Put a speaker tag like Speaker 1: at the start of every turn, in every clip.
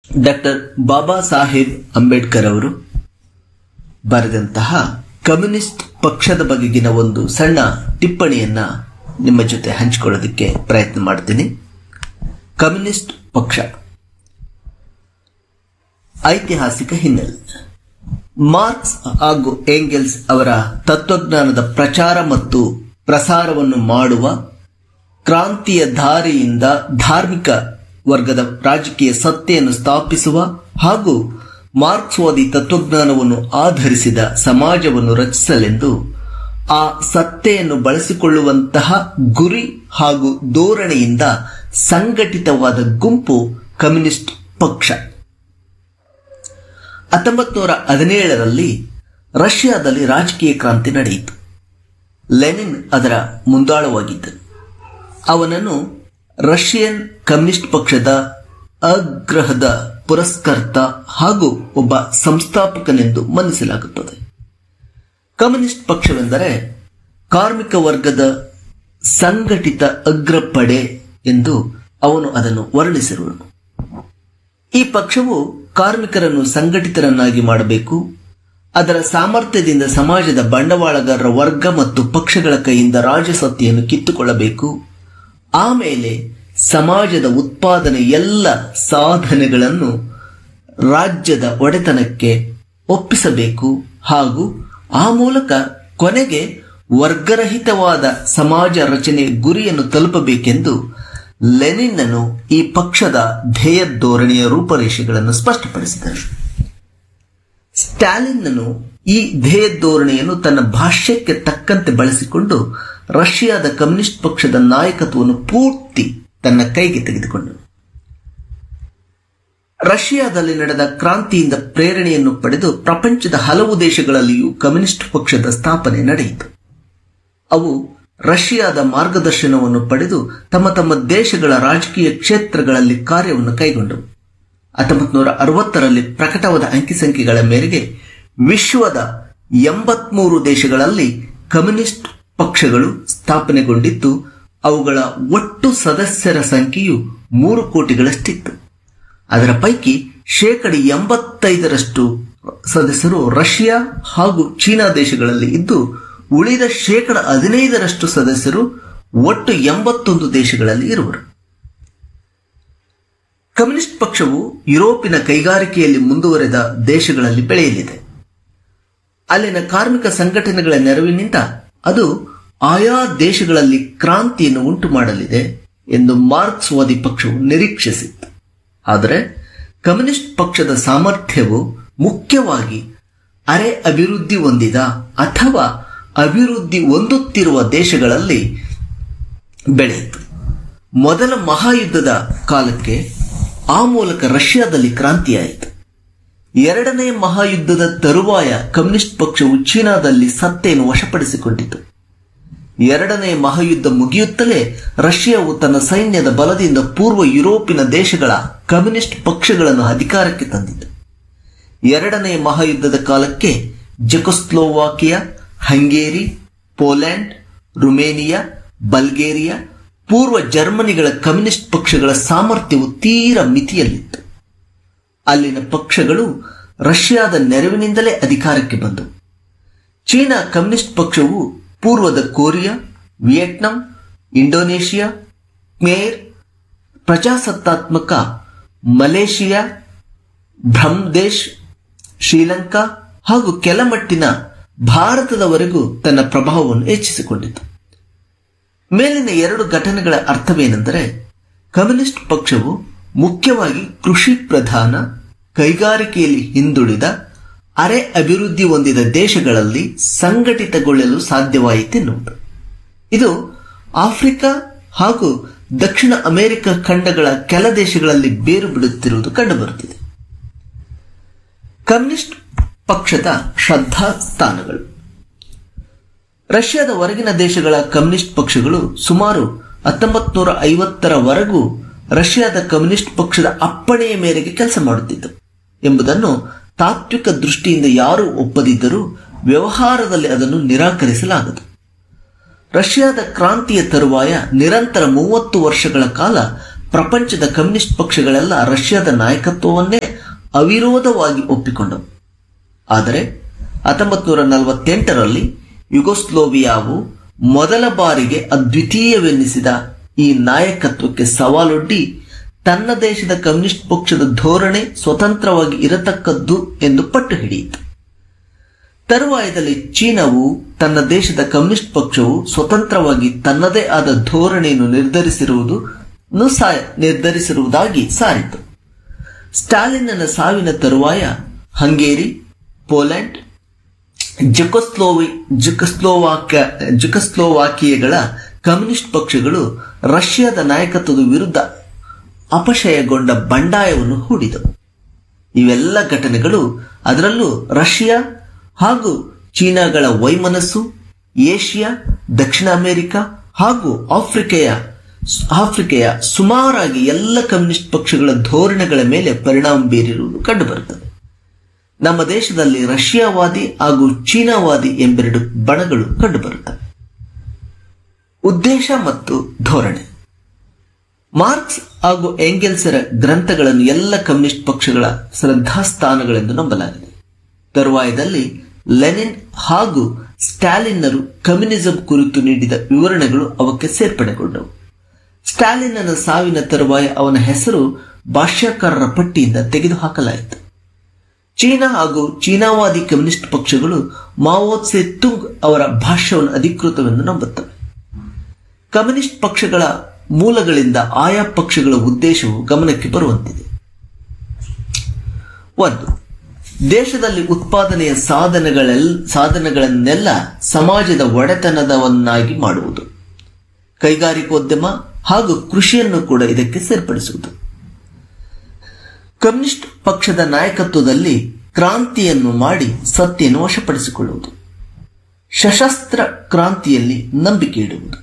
Speaker 1: doctor ಬಾಬಾ ಸಾಹೇಬ್ ಅಂಬೇಡ್ಕರ್ ಅವರು ಬರೆದಂತಹ communist ಪಕ್ಷದ ಬಗೆಗಿನ ಒಂದು ಸಣ್ಣ ಟಿಪ್ಪಣಿಯನ್ನ ನಿಮ್ಮ ಜೊತೆ ಹಂಚಿಕೊಳ್ಳೋದಕ್ಕೆ ಪ್ರಯತ್ನ ಮಾಡ್ತೀನಿ ಕಮ್ಯುನಿಸ್ಟ್ ಪಕ್ಷ ಐತಿಹಾಸಿಕ ಹಿನ್ನೆಲೆ ಮಾರ್ಕ್ಸ್ ಹಾಗೂ ಏಂಗೆಲ್ಸ್ ಅವರ ತತ್ವಜ್ಞಾನದ ಪ್ರಚಾರ ಮತ್ತು ಪ್ರಸಾರವನ್ನು ಮಾಡುವ ಕ್ರಾಂತಿಯ ದಾರಿಯಿಂದ ಧಾರ್ಮಿಕ ವರ್ಗದ ರಾಜಕೀಯ ಸತ್ತೆಯನ್ನು ಸ್ಥಾಪಿಸುವ ಹಾಗೂ ಮಾರ್ಕ್ಸ್ವಾದಿ ತತ್ವಜ್ಞಾನವನ್ನು ಆಧರಿಸಿದ ಸಮಾಜವನ್ನು ರಚಿಸಲೆಂದು ಆ ಸತ್ತೆಯನ್ನು ಬಳಸಿಕೊಳ್ಳುವಂತಹ ಗುರಿ ಹಾಗೂ ಧೋರಣೆಯಿಂದ ಸಂಘಟಿತವಾದ ಗುಂಪು ಕಮ್ಯುನಿಸ್ಟ್ ಪಕ್ಷ ಹತ್ತೊಂಬತ್ತು ನೂರ ಹದಿನೇಳರಲ್ಲಿ ರಷ್ಯಾದಲ್ಲಿ ರಾಜಕೀಯ ಕ್ರಾಂತಿ ನಡೆಯಿತು ಲೆನಿನ್ ಅದರ ಮುಂದಾಳವಾಗಿದ್ದರು ಅವನನ್ನು ರಷ್ಯನ್ ಕಮ್ಯುನಿಸ್ಟ್ ಪಕ್ಷದ ಅಗ್ರಹದ ಪುರಸ್ಕರ್ತ ಹಾಗೂ ಒಬ್ಬ ಸಂಸ್ಥಾಪಕನೆಂದು ಮನ್ನಿಸಲಾಗುತ್ತದೆ ಕಮ್ಯುನಿಸ್ಟ್ ಪಕ್ಷವೆಂದರೆ ಕಾರ್ಮಿಕ ವರ್ಗದ ಸಂಘಟಿತ ಅಗ್ರಪಡೆ ಎಂದು ಅವನು ಅದನ್ನು ವರ್ಣಿಸಿರುವನು ಈ ಪಕ್ಷವು ಕಾರ್ಮಿಕರನ್ನು ಸಂಘಟಿತರನ್ನಾಗಿ ಮಾಡಬೇಕು ಅದರ ಸಾಮರ್ಥ್ಯದಿಂದ ಸಮಾಜದ ಬಂಡವಾಳಗಾರರ ವರ್ಗ ಮತ್ತು ಪಕ್ಷಗಳ ಕೈಯಿಂದ ರಾಜಸತ್ತೆಯನ್ನು ಕಿತ್ತುಕೊಳ್ಳಬೇಕು ಆಮೇಲೆ ಸಮಾಜದ ಉತ್ಪಾದನೆ ಎಲ್ಲ ಸಾಧನೆಗಳನ್ನು ರಾಜ್ಯದ ಒಡೆತನಕ್ಕೆ ಒಪ್ಪಿಸಬೇಕು ಹಾಗೂ ಆ ಮೂಲಕ ಕೊನೆಗೆ ವರ್ಗರಹಿತವಾದ ಸಮಾಜ ರಚನೆ ಗುರಿಯನ್ನು ತಲುಪಬೇಕೆಂದು ಲೆನಿನ್ನನು ಈ ಪಕ್ಷದ ಧ್ಯೇಯ ಧೋರಣೆಯ ರೂಪರೇಷೆಗಳನ್ನು ಸ್ಪಷ್ಟಪಡಿಸಿದರು ಸ್ಟಾಲಿನ್ನನು ಈ ಧ್ಯೇಯ ಧೋರಣೆಯನ್ನು ತನ್ನ ಭಾಷ್ಯಕ್ಕೆ ತಕ್ಕಂತೆ ಬಳಸಿಕೊಂಡು ರಷ್ಯಾದ ಕಮ್ಯುನಿಸ್ಟ್ ಪಕ್ಷದ ನಾಯಕತ್ವವನ್ನು ಪೂರ್ತಿ ತನ್ನ ಕೈಗೆ ತೆಗೆದುಕೊಂಡನು ರಷ್ಯಾದಲ್ಲಿ ನಡೆದ ಕ್ರಾಂತಿಯಿಂದ ಪ್ರೇರಣೆಯನ್ನು ಪಡೆದು ಪ್ರಪಂಚದ ಹಲವು ದೇಶಗಳಲ್ಲಿಯೂ ಕಮ್ಯುನಿಸ್ಟ್ ಪಕ್ಷದ ಸ್ಥಾಪನೆ ನಡೆಯಿತು ಅವು ರಷ್ಯಾದ ಮಾರ್ಗದರ್ಶನವನ್ನು ಪಡೆದು ತಮ್ಮ ತಮ್ಮ ದೇಶಗಳ ರಾಜಕೀಯ ಕ್ಷೇತ್ರಗಳಲ್ಲಿ ಕಾರ್ಯವನ್ನು ಕೈಗೊಂಡವು ಹತ್ತೊಂಬತ್ತು ನೂರ ಅರವತ್ತರಲ್ಲಿ ಪ್ರಕಟವಾದ ಅಂಕಿಸಂಖ್ಯೆಗಳ ಮೇರೆಗೆ ವಿಶ್ವದ ಎಂಬತ್ಮೂರು ದೇಶಗಳಲ್ಲಿ ಕಮ್ಯುನಿಸ್ಟ್ ಪಕ್ಷಗಳು ಸ್ಥಾಪನೆಗೊಂಡಿದ್ದು ಅವುಗಳ ಒಟ್ಟು ಸದಸ್ಯರ ಸಂಖ್ಯೆಯು ಮೂರು ಕೋಟಿಗಳಷ್ಟಿತ್ತು ಅದರ ಪೈಕಿ ಶೇಕಡ ಎಂಬತ್ತೈದರಷ್ಟು ಸದಸ್ಯರು ರಷ್ಯಾ ಹಾಗೂ ಚೀನಾ ದೇಶಗಳಲ್ಲಿ ಇದ್ದು ಉಳಿದ ಶೇಕಡ ಹದಿನೈದರಷ್ಟು ಸದಸ್ಯರು ಒಟ್ಟು ಎಂಬತ್ತೊಂದು ದೇಶಗಳಲ್ಲಿ ಇರುವರು ಕಮ್ಯುನಿಸ್ಟ್ ಪಕ್ಷವು ಯುರೋಪಿನ ಕೈಗಾರಿಕೆಯಲ್ಲಿ ಮುಂದುವರೆದ ದೇಶಗಳಲ್ಲಿ ಬೆಳೆಯಲಿದೆ ಅಲ್ಲಿನ ಕಾರ್ಮಿಕ ಸಂಘಟನೆಗಳ ನೆರವಿನಿಂದ ಅದು ಆಯಾ ದೇಶಗಳಲ್ಲಿ ಕ್ರಾಂತಿಯನ್ನು ಉಂಟು ಮಾಡಲಿದೆ ಎಂದು ಮಾರ್ಕ್ಸ್ವಾದಿ ಪಕ್ಷವು ನಿರೀಕ್ಷಿಸಿತ್ತು ಆದರೆ ಕಮ್ಯುನಿಸ್ಟ್ ಪಕ್ಷದ ಸಾಮರ್ಥ್ಯವು ಮುಖ್ಯವಾಗಿ ಅರೆ ಅಭಿವೃದ್ಧಿ ಹೊಂದಿದ ಅಥವಾ ಅಭಿವೃದ್ಧಿ ಹೊಂದುತ್ತಿರುವ ದೇಶಗಳಲ್ಲಿ ಬೆಳೆಯಿತು ಮೊದಲ ಮಹಾಯುದ್ಧದ ಕಾಲಕ್ಕೆ ಆ ಮೂಲಕ ರಷ್ಯಾದಲ್ಲಿ ಕ್ರಾಂತಿಯಾಯಿತು ಎರಡನೇ ಮಹಾಯುದ್ಧದ ತರುವಾಯ ಕಮ್ಯುನಿಸ್ಟ್ ಪಕ್ಷವು ಚೀನಾದಲ್ಲಿ ಸತ್ತೆಯನ್ನು ವಶಪಡಿಸಿಕೊಂಡಿತು ಎರಡನೇ ಮಹಾಯುದ್ಧ ಮುಗಿಯುತ್ತಲೇ ರಷ್ಯಾವು ತನ್ನ ಸೈನ್ಯದ ಬಲದಿಂದ ಪೂರ್ವ ಯುರೋಪಿನ ದೇಶಗಳ ಕಮ್ಯುನಿಸ್ಟ್ ಪಕ್ಷಗಳನ್ನು ಅಧಿಕಾರಕ್ಕೆ ತಂದಿತು ಎರಡನೇ ಮಹಾಯುದ್ಧದ ಕಾಲಕ್ಕೆ Czechoslovakia Hungary Poland Romania Bulgaria ಪೂರ್ವ ಜರ್ಮನಿಗಳ ಕಮ್ಯುನಿಸ್ಟ್ ಪಕ್ಷಗಳ ಸಾಮರ್ಥ್ಯವು ತೀರ ಮಿತಿಯಲ್ಲಿತ್ತು ಅಲ್ಲಿನ ಪಕ್ಷಗಳು ರಷ್ಯಾದ ನೆರವಿನಿಂದಲೇ ಅಧಿಕಾರಕ್ಕೆ ಬಂದವು ಚೀನಾ ಕಮ್ಯುನಿಸ್ಟ್ ಪಕ್ಷವು ಪೂರ್ವದ ಕೊರಿಯಾ ವಿಯೆಟ್ನಾಂ ಇಂಡೋನೇಷಿಯಾ ಮೇರ್ ಪ್ರಜಾಸತ್ತಾತ್ಮಕ ಮಲೇಷಿಯಾ ಬ್ರಹ್ಮದೇಶ್ ಶ್ರೀಲಂಕಾ ಹಾಗೂ ಕೆಲಮಟ್ಟಿನ ಭಾರತದವರೆಗೂ ತನ್ನ ಪ್ರಭಾವವನ್ನು ಹೆಚ್ಚಿಸಿಕೊಂಡಿತು ಮೇಲಿನ ಎರಡು ಘಟನೆಗಳ ಅರ್ಥವೇನೆಂದರೆ ಕಮ್ಯುನಿಸ್ಟ್ ಪಕ್ಷವು ಮುಖ್ಯವಾಗಿ ಕೃಷಿ ಪ್ರಧಾನ ಕೈಗಾರಿಕೆಯಲ್ಲಿ ಹಿಂದುಳಿದ ಅರೆ ಅಭಿವೃದ್ಧಿ ಹೊಂದಿದ ದೇಶಗಳಲ್ಲಿ ಸಂಘಟಿತಗೊಳ್ಳಲು ಸಾಧ್ಯವಾಯಿತೆನ್ನುವುದು ಇದು ಆಫ್ರಿಕಾ ಹಾಗೂ ದಕ್ಷಿಣ ಅಮೆರಿಕ ಖಂಡಗಳ ಕೆಲ ದೇಶಗಳಲ್ಲಿ ಬೇರು ಬಿಡುತ್ತಿರುವುದು ಕಂಡುಬರುತ್ತಿದೆ ಕಮ್ಯುನಿಸ್ಟ್ ಪಕ್ಷದ ಶ್ರದ್ಧಾ ಸ್ಥಾನಗಳು ರಷ್ಯಾದ ಹೊರಗಿನ ದೇಶಗಳ ಕಮ್ಯುನಿಸ್ಟ್ ಪಕ್ಷಗಳು ಸುಮಾರು ಹತ್ತೊಂಬತ್ತು ನೂರ ಐವತ್ತರವರೆಗೂ ರಷ್ಯಾದ ಕಮ್ಯುನಿಸ್ಟ್ ಪಕ್ಷದ ಅಪ್ಪಣೆಯ ಮೇರೆಗೆ ಕೆಲಸ ಮಾಡುತ್ತಿದ್ದವು ಎಂಬುದನ್ನು ತಾತ್ವಿಕ ದೃಷ್ಟಿಯಿಂದ ಯಾರೂ ಒಪ್ಪದಿದ್ದರೂ ವ್ಯವಹಾರದಲ್ಲಿ ಅದನ್ನು ನಿರಾಕರಿಸಲಾಗದು ರಷ್ಯಾದ ಕ್ರಾಂತಿಯ ತರುವಾಯ ನಿರಂತರ ಮೂವತ್ತು ವರ್ಷಗಳ ಕಾಲ ಪ್ರಪಂಚದ ಕಮ್ಯುನಿಸ್ಟ್ ಪಕ್ಷಗಳೆಲ್ಲ ರಷ್ಯಾದ ನಾಯಕತ್ವವನ್ನೇ ಅವಿರೋಧವಾಗಿ ಒಪ್ಪಿಕೊಂಡವು ಆದರೆ ಹತ್ತೊಂಬತ್ತು ನೂರ ನಲವತ್ತೆಂಟರಲ್ಲಿ ಯುಗೋಸ್ಲೋವಿಯಾವು ಮೊದಲ ಬಾರಿಗೆ ಅದ್ವಿತೀಯವೆನ್ನಿಸಿದ ಈ ನಾಯಕತ್ವಕ್ಕೆ ಸವಾಲೊಡ್ಡಿ ತನ್ನ ದೇಶದ ಕಮ್ಯುನಿಸ್ಟ್ ಪಕ್ಷದ ಧೋರಣೆ ಸ್ವತಂತ್ರವಾಗಿ ಇರತಕ್ಕದ್ದು ಎಂದು ಪಟ್ಟು ಹಿಡಿಯಿತು ತರುವಾಯದಲ್ಲಿ ಚೀನಾವು ತನ್ನ ದೇಶದ ಕಮ್ಯುನಿಸ್ಟ್ ಪಕ್ಷವು ಸ್ವತಂತ್ರವಾಗಿ ತನ್ನದೇ ಆದ ಧೋರಣೆಯನ್ನು ನಿರ್ಧರಿಸಿರುವುದು ನಿರ್ಧರಿಸಿರುವುದಾಗಿ ಸಾರಿತು ಸ್ಟಾಲಿನ್ನ ಸಾವಿನ ತರುವಾಯ ಹಂಗೇರಿ ಪೋಲೆಂಡ್ ಜುಕಸ್ಲೋವಿ ಜುಕಸ್ಲೋವಾಕ ಜುಕಸ್ಲೋವಾಕಿಯಗಳ ಕಮ್ಯುನಿಸ್ಟ್ ಪಕ್ಷಗಳು ರಷ್ಯಾದ ನಾಯಕತ್ವದ ವಿರುದ್ಧ ಅಪಶಯಗೊಂಡ ಬಂಡಾಯವನ್ನು ಹೂಡಿದವು ಇವೆಲ್ಲ ಘಟನೆಗಳು ಅದರಲ್ಲೂ ರಷ್ಯಾ ಹಾಗೂ ಚೀನಾಗಳ ವೈಮನಸ್ಸು ಏಷ್ಯಾ ದಕ್ಷಿಣ ಅಮೆರಿಕ ಹಾಗೂ ಆಫ್ರಿಕೆಯ ಆಫ್ರಿಕೆಯ ಸುಮಾರಾಗಿ ಎಲ್ಲ ಕಮ್ಯುನಿಸ್ಟ್ ಪಕ್ಷಗಳ ಧೋರಣೆಗಳ ಮೇಲೆ ಪರಿಣಾಮ ಬೀರಿರುವುದು ಕಂಡುಬರುತ್ತದೆ ನಮ್ಮ ದೇಶದಲ್ಲಿ ರಷ್ಯಾವಾದಿ ಹಾಗೂ ಚೀನಾವಾದಿ ಎಂಬೆರಡು ಬಣಗಳು ಕಂಡುಬರುತ್ತವೆ ಉದ್ದೇಶ ಮತ್ತು ಧೋರಣೆ ಮಾರ್ಕ್ಸ್ ಹಾಗೂ ಎಂಗೆಲ್ಸರ ಗ್ರಂಥಗಳನ್ನು ಎಲ್ಲ ಕಮ್ಯುನಿಸ್ಟ್ ಪಕ್ಷಗಳ ಶ್ರದ್ಧಾಸ್ಥಾನಗಳೆಂದು ನಂಬಲಾಗಿದೆ ತರುವಾಯದಲ್ಲಿ ಲೆನಿನ್ ಹಾಗೂ ಸ್ಟಾಲಿನ್ನರು ಕಮ್ಯುನಿಸಂ ಕುರಿತು ನೀಡಿದ ವಿವರಣೆಗಳು ಅವಕ್ಕೆ ಸೇರ್ಪಡೆಗೊಂಡವು ಸ್ಟಾಲಿನ್ನ ಸಾವಿನ ತರುವಾಯ ಅವನ ಹೆಸರು ಭಾಷ್ಯಕಾರರ ಪಟ್ಟಿಯಿಂದ ತೆಗೆದುಹಾಕಲಾಯಿತು ಚೀನಾ ಹಾಗೂ ಚೀನಾವಾದಿ ಕಮ್ಯುನಿಸ್ಟ್ ಪಕ್ಷಗಳು ಮಾವೋತ್ಸೆ ತುಂಗ್ ಅವರ ಭಾಷ್ಯವನ್ನು ಅಧಿಕೃತವೆಂದು ನಂಬುತ್ತವೆ ಕಮ್ಯುನಿಸ್ಟ್ ಪಕ್ಷಗಳ ಮೂಲಗಳಿಂದ ಆಯಾ ಪಕ್ಷಗಳ ಉದ್ದೇಶವು ಗಮನಕ್ಕೆ ಬರುವಂತಿದೆ ಒಂದು ದೇಶದಲ್ಲಿ ಉತ್ಪಾದನೆಯ ಸಾಧನಗಳೆಲ್ ಸಾಧನಗಳನ್ನೆಲ್ಲ ಸಮಾಜದ ಒಡೆತನದವನ್ನಾಗಿ ಮಾಡುವುದು ಕೈಗಾರಿಕೋದ್ಯಮ ಹಾಗೂ ಕೃಷಿಯನ್ನು ಕೂಡ ಇದಕ್ಕೆ ಸೇರ್ಪಡಿಸುವುದು ಕಮ್ಯುನಿಸ್ಟ್ ಪಕ್ಷದ ನಾಯಕತ್ವದಲ್ಲಿ ಕ್ರಾಂತಿಯನ್ನು ಮಾಡಿ ಸತ್ಯನ್ನು ವಶಪಡಿಸಿಕೊಳ್ಳುವುದು ಸಶಸ್ತ್ರ ಕ್ರಾಂತಿಯಲ್ಲಿ ನಂಬಿಕೆ ಇಡುವುದು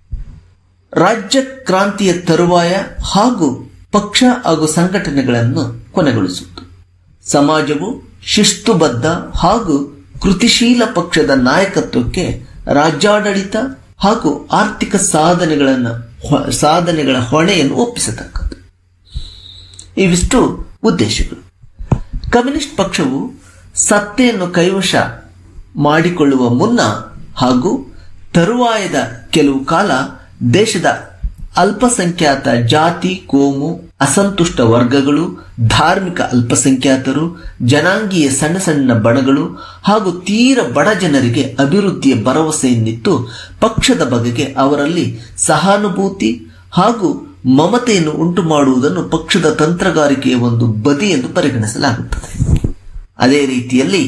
Speaker 1: ರಾಜ್ಯ ಕ್ರಾಂತಿಯ ತರುವಾಯ ಹಾಗೂ ಪಕ್ಷ ಹಾಗೂ ಸಂಘಟನೆಗಳನ್ನು ಕೊನೆಗೊಳಿಸುವುದು ಸಮಾಜವು ಶಿಸ್ತುಬದ್ಧ ಹಾಗೂ ಕೃತಿಶೀಲ ಪಕ್ಷದ ನಾಯಕತ್ವಕ್ಕೆ ರಾಜ್ಯಾಡಳಿತ ಹಾಗೂ ಆರ್ಥಿಕ ಸಾಧನೆಗಳನ್ನು ಸಾಧನೆಗಳ ಹೊಣೆಯನ್ನು ಒಪ್ಪಿಸತಕ್ಕದ್ದು ಇವಿಷ್ಟು ಉದ್ದೇಶಗಳು ಕಮ್ಯುನಿಸ್ಟ್ ಪಕ್ಷವು ಸತ್ತೆಯನ್ನು ಕೈವಶ ಮಾಡಿಕೊಳ್ಳುವ ಮುನ್ನ ಹಾಗೂ ತರುವಾಯದ ಕೆಲವು ಕಾಲ ದೇಶದ ಅಲ್ಪಸಂಖ್ಯಾತ ಜಾತಿ ಕೋಮು ಅಸಂತುಷ್ಟ ವರ್ಗಗಳು ಧಾರ್ಮಿಕ ಅಲ್ಪಸಂಖ್ಯಾತರು ಜನಾಂಗೀಯ ಸಣ್ಣ ಸಣ್ಣ ಬಣಗಳು ಹಾಗೂ ತೀರ ಬಡ ಜನರಿಗೆ ಅಭಿವೃದ್ಧಿಯ ಭರವಸೆಯನ್ನಿತ್ತು ಪಕ್ಷದ ಬಗೆಗೆ ಅವರಲ್ಲಿ ಸಹಾನುಭೂತಿ ಹಾಗೂ ಮಮತೆಯನ್ನು ಉಂಟು ಮಾಡುವುದನ್ನು ಪಕ್ಷದ ತಂತ್ರಗಾರಿಕೆಯ ಒಂದು ಬದಿ ಎಂದು ಪರಿಗಣಿಸಲಾಗುತ್ತದೆ ಅದೇ ರೀತಿಯಲ್ಲಿ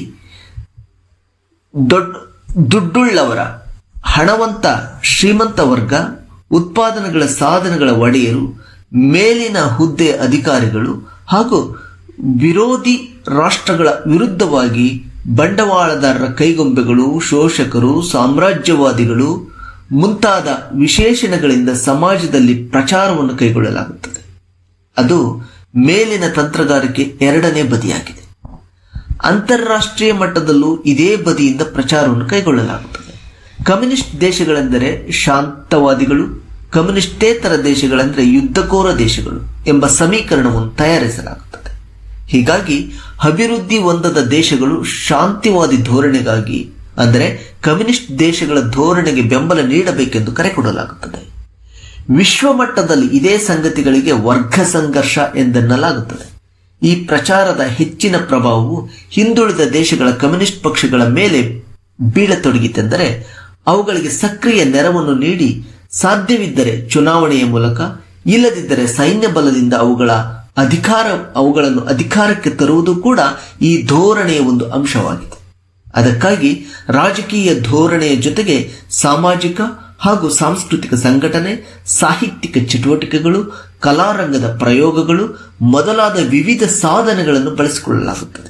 Speaker 1: ದೊಡ್ಡ ದುಡ್ಡುಳ್ಳವರ ಹಣವಂತ ಶ್ರೀಮಂತ ವರ್ಗ ಉತ್ಪಾದನೆಗಳ ಸಾಧನಗಳ ಒಡೆಯರು ಮೇಲಿನ ಹುದ್ದೆ ಅಧಿಕಾರಿಗಳು ಹಾಗೂ ವಿರೋಧಿ ರಾಷ್ಟ್ರಗಳ ವಿರುದ್ಧವಾಗಿ ಬಂಡವಾಳದಾರರ ಕೈಗೊಂಬೆಗಳು ಶೋಷಕರು ಸಾಮ್ರಾಜ್ಯವಾದಿಗಳು ಮುಂತಾದ ವಿಶೇಷಣಗಳಿಂದ ಸಮಾಜದಲ್ಲಿ ಪ್ರಚಾರವನ್ನು ಕೈಗೊಳ್ಳಲಾಗುತ್ತದೆ ಅದು ಮೇಲಿನ ತಂತ್ರಗಾರಿಕೆ ಎರಡನೇ ಬದಿಯಾಗಿದೆ ಅಂತಾರಾಷ್ಟ್ರೀಯ ಮಟ್ಟದಲ್ಲೂ ಇದೇ ಬದಿಯಿಂದ ಪ್ರಚಾರವನ್ನು ಕೈಗೊಳ್ಳಲಾಗುತ್ತದೆ ಕಮ್ಯುನಿಸ್ಟ್ ದೇಶಗಳೆಂದರೆ ಶಾಂತವಾದಿಗಳು ಕಮ್ಯುನಿಸ್ಟೇತರ ದೇಶಗಳೆಂದರೆ ಯುದ್ಧಕೋರ ದೇಶಗಳು ಎಂಬ ಸಮೀಕರಣವನ್ನು ತಯಾರಿಸಲಾಗುತ್ತದೆ ಹೀಗಾಗಿ ಅಭಿವೃದ್ಧಿ ಹೊಂದದ ದೇಶಗಳು ಶಾಂತಿವಾದಿ ಧೋರಣೆಗಾಗಿ ಅಂದರೆ ಕಮ್ಯುನಿಸ್ಟ್ ದೇಶಗಳ ಧೋರಣೆಗೆ ಬೆಂಬಲ ನೀಡಬೇಕೆಂದು ಕರೆ ಕೊಡಲಾಗುತ್ತದೆ ವಿಶ್ವ ಮಟ್ಟದಲ್ಲಿ ಇದೇ ಸಂಗತಿಗಳಿಗೆ ವರ್ಗ ಸಂಘರ್ಷ ಎಂದೆನ್ನಲಾಗುತ್ತದೆ ಈ ಪ್ರಚಾರದ ಹೆಚ್ಚಿನ ಪ್ರಭಾವವು ಹಿಂದುಳಿದ ದೇಶಗಳ ಕಮ್ಯುನಿಸ್ಟ್ ಪಕ್ಷಗಳ ಮೇಲೆ ಬೀಳತೊಡಗಿತೆಂದರೆ ಅವುಗಳಿಗೆ ಸಕ್ರಿಯ ನೆರವನ್ನು ನೀಡಿ ಸಾಧ್ಯವಿದ್ದರೆ ಚುನಾವಣೆಯ ಮೂಲಕ ಇಲ್ಲದಿದ್ದರೆ ಸೈನ್ಯ ಬಲದಿಂದ ಅವುಗಳ ಅಧಿಕಾರ ಅವುಗಳನ್ನು ಅಧಿಕಾರಕ್ಕೆ ತರುವುದು ಕೂಡ ಈ ಧೋರಣೆಯ ಒಂದು ಅಂಶವಾಗಿದೆ ಅದಕ್ಕಾಗಿ ರಾಜಕೀಯ ಧೋರಣೆಯ ಜೊತೆಗೆ ಸಾಮಾಜಿಕ ಹಾಗೂ ಸಾಂಸ್ಕೃತಿಕ ಸಂಘಟನೆ ಸಾಹಿತ್ಯಿಕ ಚಟುವಟಿಕೆಗಳು ಕಲಾರಂಗದ ಪ್ರಯೋಗಗಳು ಮೊದಲಾದ ವಿವಿಧ ಸಾಧನಗಳನ್ನು ಬಳಸಿಕೊಳ್ಳಲಾಗುತ್ತದೆ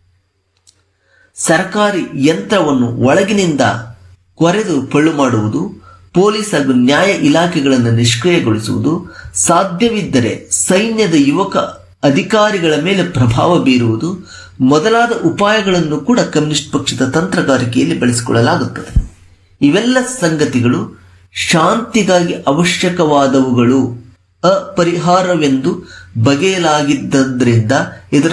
Speaker 1: ಸರ್ಕಾರಿ ಯಂತ್ರವನ್ನು ಒಳಗಿನಿಂದ ಕೊರೆದು ಪಳ್ಳು ಮಾಡುವುದು ಪೊಲೀಸ್ ಹಾಗೂ ನ್ಯಾಯ ಇಲಾಖೆಗಳನ್ನು ನಿಷ್ಕ್ರಿಯಗೊಳಿಸುವುದು ಸಾಧ್ಯವಿದ್ದರೆ ಸೈನ್ಯದ ಯುವಕ ಅಧಿಕಾರಿಗಳ ಮೇಲೆ ಪ್ರಭಾವ ಬೀರುವುದು ಮೊದಲಾದ ಉಪಾಯಗಳನ್ನು ಕೂಡ ಕಮ್ಯುನಿಸ್ಟ್ ಪಕ್ಷದ ತಂತ್ರಗಾರಿಕೆಯಲ್ಲಿ ಬಳಸಿಕೊಳ್ಳಲಾಗುತ್ತದೆ ಇವೆಲ್ಲ ಸಂಗತಿಗಳು ಶಾಂತಿಗಾಗಿ ಅವಶ್ಯಕವಾದವುಗಳು ಅಪರಿಹಾರವೆಂದು ಬಗೆಯಲಾಗಿದ್ದರಿಂದ ಇದರ